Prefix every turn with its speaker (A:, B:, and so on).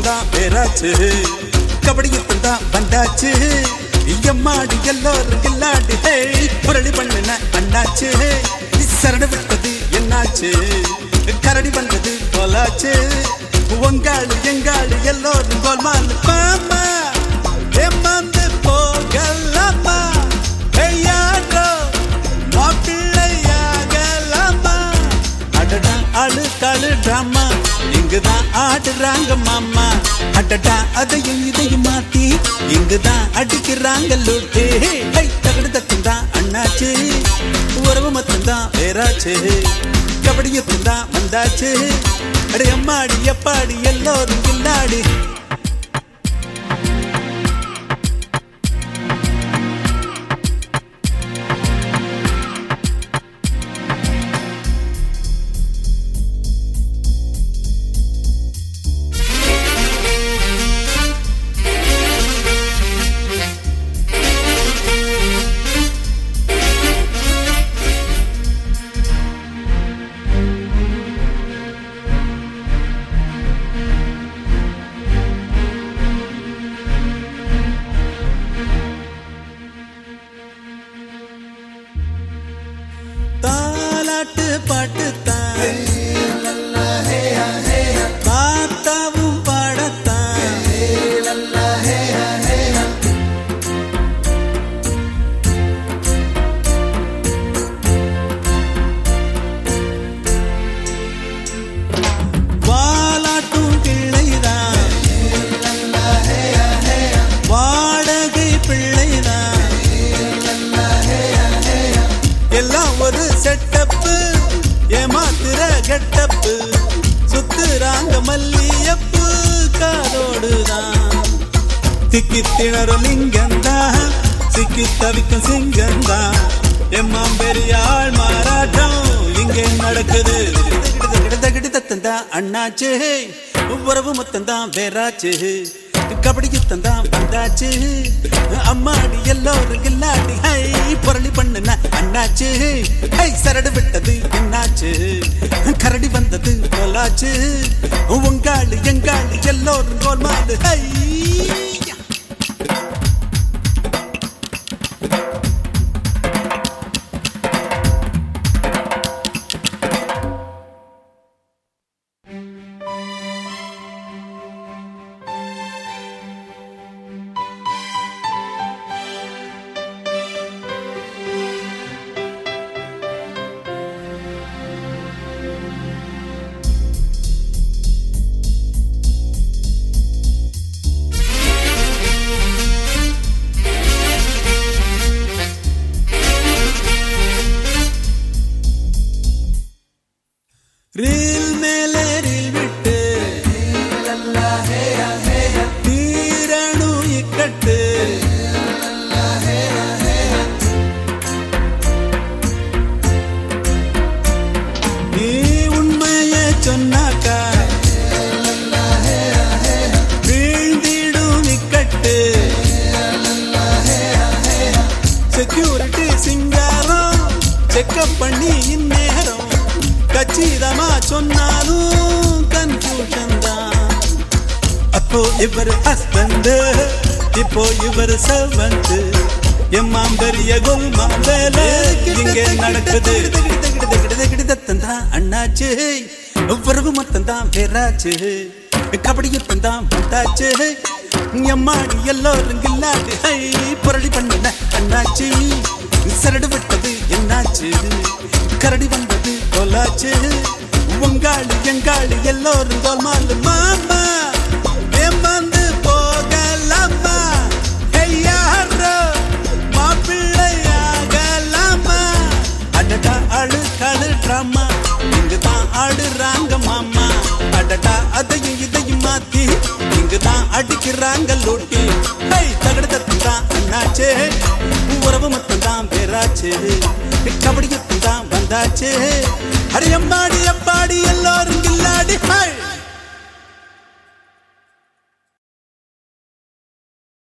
A: தான் பேராச்சு கபடியத்தில் தான் வந்தாச்சு எம்மாடி எல்லோரும் கில்லாடி ஹே புரளி பண்ணுன அண்ணாச்சு சரடு விட்டது என்னாச்சு கரடி வந்தது போலாச்சு உங்காளு எங்காளு எல்லோரும் கோல்மால் பாமா ஏமாந்து போகலாமா ஐயாடோ மாப்பிள்ளையாகலாமா அடடா அழு தழு ட்ராமா இங்குதான் ஆடுறாங்க மாமா அடடா அதையும் இதையும் மாத்தி இங்குதான் அடிக்கிறாங்க லூட்டு ஹை தகடு தத்தும் தான் அண்ணாச்சு உறவு மொத்தம் தான் வேறாச்சு கபடியத்தும் தான் வந்தாச்சு அடே அம்மாடி எப்பாடி எல்லோரும் கில்லாடி தாலாட்டு பாட்டு தான் தாத்தாவும் பாடத்தான் வாலாட்டும் பிள்ளைதான் வாடகை பிள்ளைதான் எல்லாம் ஒரு செட்டப்பு ஏமாத்துற கெட்டப்பு சுத்துறாங்க மல்லியப்பு காதோடுதான் திக்கி திணறும் லிங்கந்தான் சிக்கி தவிக்கும் சிங்கந்தான் எம்மாம் பெரியாள் மாறாட்டம் இங்கே நடக்குது கிடத்தந்தான் அண்ணாச்சு உறவு மொத்தம் தான் வேறாச்சு கபடி யுத்தம் தான் வந்தாச்சு அம்மாடி எல்லோரும் கில்லாடி ஹை புரளி பண்ணுன அண்ணாச்சு ஹை சரடு விட்டது என்னாச்சு கரடி வந்தது போலாச்சு உங்காளு எங்காளு எல்லோரும் கோல்மாலு ஹை ரீல் மேலே ரீல் விட்டு தீரணு இக்கட்டு நீ உண்மைய சொன்னாக்கா வீழ்ந்திடும் இக்கட்டு செக்யூரிட்டி சிங்காரம் செக்கப் பண்ணி இந்நேரம் கச்சிதமா சொன்னாலும் கன்ஃபியூஷன் தான் அப்போ இவர் ஹஸ்பண்ட் இப்போ இவர் செவன்த் எம்மாம் பெரிய கோல்மாம் வேலை இங்கே நடக்குது தான் அண்ணாச்சு உறவு மொத்தம் தான் பேராச்சு கபடி யுத்தம் தான் வந்தாச்சு எம்மாடி எல்லோரும் கில்லாடி ஹை புரளி பண்ணின அண்ணாச்சி சரடு விட்டது என்னாச்சு கரடி வந்தது கொலாச்சு உங்காளு எங்காளு எல்லோரும் கோல்மாலு மாமா ஏமாந்து போகலாமா ஐயாரோ மாப்பிள்ளையாகலாமா அடடா அழு கழு ட்ராமா இங்குதான் ஆடுறாங்க மாமா அடடா அதையும் இதையும் மாத்தி இங்குதான் அடிக்கிறாங்க லூட்டி ஹை தகடத்தத்தும் தான் அண்ணாச்சே உறவு மட்டும் தான் பேராச்சு கபடி தான் வந்தாச்சு அடி அம்மாடி அப்பாடி எல்லாரும் கில்லாடி ஹை